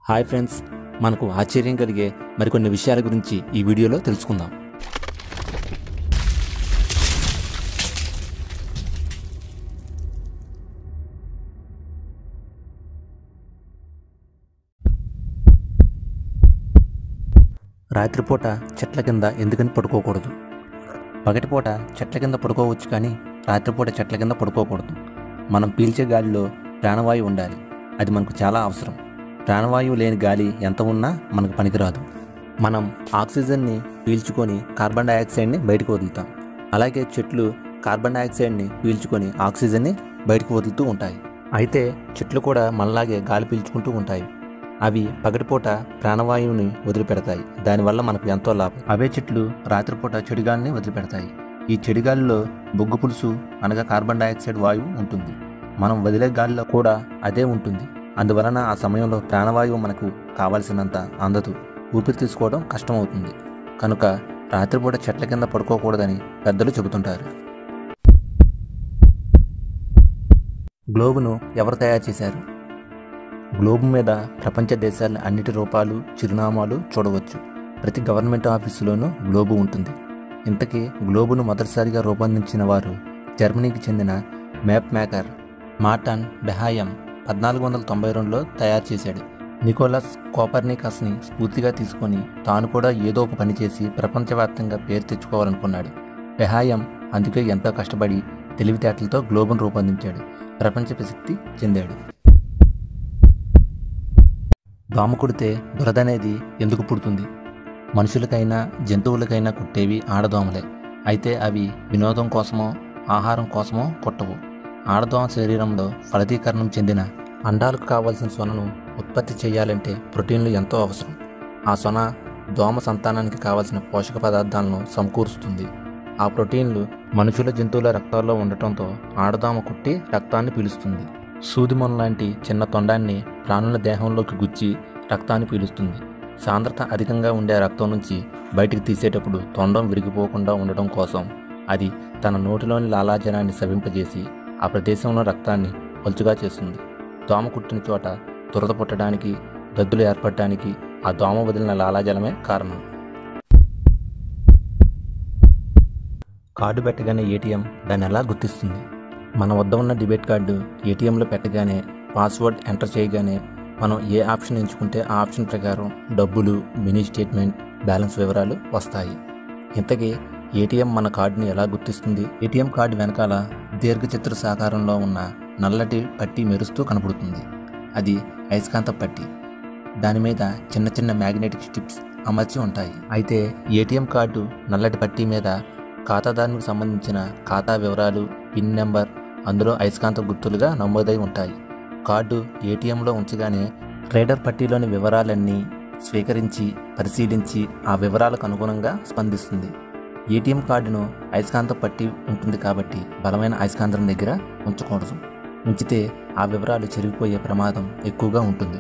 hi friends మనకు ఆశ్చర్యం కలిగే మరికొన్ని విషయాల గురించి ఈ వీడియోలో తెలుసుకుందాం రాత్రిపూట చెట్ల కింద ఎందుకని పడుకోకూడదు పగటిపూట చెట్ల కింద పడుకోవచ్చు కానీ రాత్రిపూట చెట్ల కింద పడుకోకూడదు మనం పీల్చే గాలిలో ప్రాణవాయువు ఉండాలి అది మనకు చాలా అవసరం ప్రాణవాయువు లేని గాలి ఎంత ఉన్నా మనకు పనికిరాదు మనం ఆక్సిజన్ని పీల్చుకొని కార్బన్ డైఆక్సైడ్ని బయటకు వదులుతాం అలాగే చెట్లు కార్బన్ డైఆక్సైడ్ని పీల్చుకొని ఆక్సిజన్ని బయటకు వదులుతూ ఉంటాయి అయితే చెట్లు కూడా మనలాగే గాలి పీల్చుకుంటూ ఉంటాయి అవి పగటిపూట ప్రాణవాయువుని వదిలిపెడతాయి దానివల్ల మనకు ఎంతో లాభం అవే చెట్లు రాత్రిపూట చెడిగాలిని వదిలిపెడతాయి ఈ చెడిగాలిలో బొగ్గు పులుసు అనగా కార్బన్ డైఆక్సైడ్ వాయువు ఉంటుంది మనం వదిలే గాలిలో కూడా అదే ఉంటుంది అందువలన ఆ సమయంలో ప్రాణవాయువు మనకు కావలసినంత అందదు ఊపిరి తీసుకోవడం కష్టమవుతుంది కనుక రాత్రిపూట చెట్ల కింద పడుకోకూడదని పెద్దలు చెబుతుంటారు గ్లోబును ఎవరు తయారు చేశారు గ్లోబ్ మీద ప్రపంచ దేశాల అన్నిటి రూపాలు చిరునామాలు చూడవచ్చు ప్రతి గవర్నమెంట్ ఆఫీసులోనూ గ్లోబు ఉంటుంది ఇంతకీ గ్లోబును మొదటిసారిగా రూపొందించిన వారు జర్మనీకి చెందిన మ్యాప్ మేకర్ మార్టన్ బెహాయం పద్నాలుగు వందల తొంభై రెండులో తయారు చేశాడు నికోలస్ కోపర్నికస్ని స్ఫూర్తిగా తీసుకొని తాను కూడా ఏదో ఒక పని చేసి ప్రపంచవ్యాప్తంగా పేరు తెచ్చుకోవాలనుకున్నాడు బెహాయం అందుకే ఎంతో కష్టపడి తెలివితేటలతో గ్లోబును రూపొందించాడు ప్రపంచ ప్రసిద్ధి చెందాడు దోమ కుడితే దురద అనేది ఎందుకు పుడుతుంది మనుషులకైనా జంతువులకైనా కుట్టేవి ఆడదోమలే అయితే అవి వినోదం కోసమో ఆహారం కోసమో కుట్టవు ఆడదోమ శరీరంలో ఫలదీకరణం చెందిన అండాలకు కావాల్సిన సొనను ఉత్పత్తి చేయాలంటే ప్రోటీన్లు ఎంతో అవసరం ఆ సొన దోమ సంతానానికి కావాల్సిన పోషక పదార్థాలను సమకూరుస్తుంది ఆ ప్రోటీన్లు మనుషుల జంతువుల రక్తాల్లో ఉండటంతో ఆడదోమ కుట్టి రక్తాన్ని పీలుస్తుంది సూదిమొన లాంటి చిన్న తొండాన్ని ప్రాణుల దేహంలోకి గుచ్చి రక్తాన్ని పీలుస్తుంది సాంద్రత అధికంగా ఉండే రక్తం నుంచి బయటికి తీసేటప్పుడు తొండం విరిగిపోకుండా ఉండటం కోసం అది తన నోటిలోని లాలాజలాన్ని సవింపజేసి ఆ ప్రదేశంలో రక్తాన్ని పలుచుగా చేస్తుంది దోమ కుట్టిన చోట దురద పుట్టడానికి దద్దులు ఏర్పడటానికి ఆ దోమ వదిలిన లాలాజలమే కారణం కార్డు పెట్టగానే ఏటీఎం దాన్ని ఎలా గుర్తిస్తుంది మన వద్ద ఉన్న డెబిట్ కార్డు ఏటీఎంలో పెట్టగానే పాస్వర్డ్ ఎంటర్ చేయగానే మనం ఏ ఆప్షన్ ఎంచుకుంటే ఆ ఆప్షన్ ప్రకారం డబ్బులు మినీ స్టేట్మెంట్ బ్యాలెన్స్ వివరాలు వస్తాయి ఇంతకీ ఏటీఎం మన కార్డుని ఎలా గుర్తిస్తుంది ఏటీఎం కార్డు వెనకాల దీర్ఘచతుర సాకారంలో ఉన్న నల్లటి పట్టి మెరుస్తూ కనపడుతుంది అది అయస్కాంత పట్టి దాని మీద చిన్న చిన్న మ్యాగ్నెటిక్ స్టిప్స్ అమర్చి ఉంటాయి అయితే ఏటీఎం కార్డు నల్లటి పట్టీ మీద ఖాతాదారునికి సంబంధించిన ఖాతా వివరాలు పిన్ నెంబర్ అందులో అయస్కాంత గుర్తులుగా నమోదై ఉంటాయి కార్డు ఏటీఎంలో ఉంచగానే రైడర్ పట్టీలోని వివరాలన్నీ స్వీకరించి పరిశీలించి ఆ వివరాలకు అనుగుణంగా స్పందిస్తుంది ఏటీఎం కార్డును అయస్కాంత పట్టి ఉంటుంది కాబట్టి బలమైన అయస్కాంతం దగ్గర ఉంచకూడదు ఉంచితే ఆ వివరాలు చెరిగిపోయే ప్రమాదం ఎక్కువగా ఉంటుంది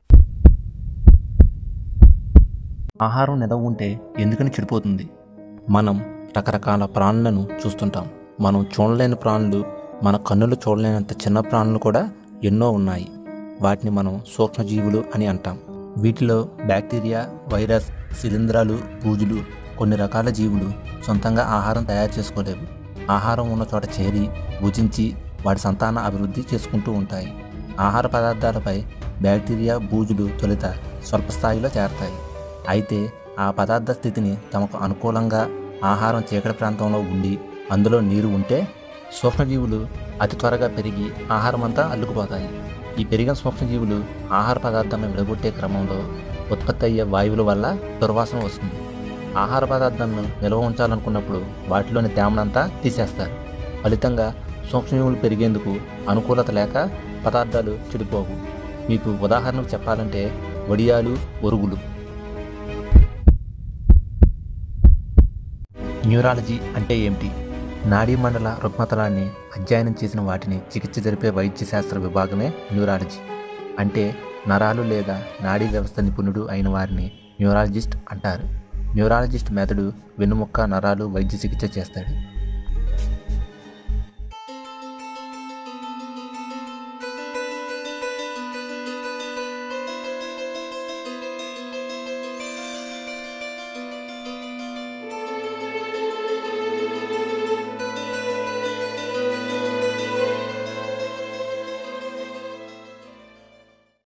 ఆహారం నిలవ ఉంటే ఎందుకని చెడిపోతుంది మనం రకరకాల ప్రాణులను చూస్తుంటాం మనం చూడలేని ప్రాణులు మన కన్నులు చూడలేనంత చిన్న ప్రాణులు కూడా ఎన్నో ఉన్నాయి వాటిని మనం సూక్ష్మజీవులు అని అంటాం వీటిలో బ్యాక్టీరియా వైరస్ శిలీంధ్రాలు బూజులు కొన్ని రకాల జీవులు సొంతంగా ఆహారం తయారు చేసుకోలేవు ఆహారం ఉన్న చోట చేరి భుజించి వాటి సంతాన అభివృద్ధి చేసుకుంటూ ఉంటాయి ఆహార పదార్థాలపై బ్యాక్టీరియా బూజులు తొలుత స్వల్ప స్థాయిలో చేరతాయి అయితే ఆ పదార్థ స్థితిని తమకు అనుకూలంగా ఆహారం చీకటి ప్రాంతంలో ఉండి అందులో నీరు ఉంటే సూక్ష్మజీవులు అతి త్వరగా పెరిగి ఆహారం అంతా అల్లుకుపోతాయి ఈ పెరిగిన సూక్ష్మజీవులు ఆహార పదార్థాలను విడగొట్టే క్రమంలో ఉత్పత్తి అయ్యే వాయువుల వల్ల దుర్వాసన వస్తుంది ఆహార పదార్థాలను నిల్వ ఉంచాలనుకున్నప్పుడు వాటిలోని తేమనంతా తీసేస్తారు ఫలితంగా సూక్ష్మజీవులు పెరిగేందుకు అనుకూలత లేక పదార్థాలు చెడిపోవు మీకు ఉదాహరణకు చెప్పాలంటే వడియాలు ఒరుగులు న్యూరాలజీ అంటే ఏమిటి నాడీ మండల రుగ్మతలాన్ని అధ్యయనం చేసిన వాటిని చికిత్స జరిపే వైద్య శాస్త్ర విభాగమే న్యూరాలజీ అంటే నరాలు లేదా నాడీ వ్యవస్థ నిపుణుడు అయిన వారిని న్యూరాలజిస్ట్ అంటారు న్యూరాలజిస్ట్ మెదడు వెన్నుముక్క నరాలు వైద్య చికిత్స చేస్తాడు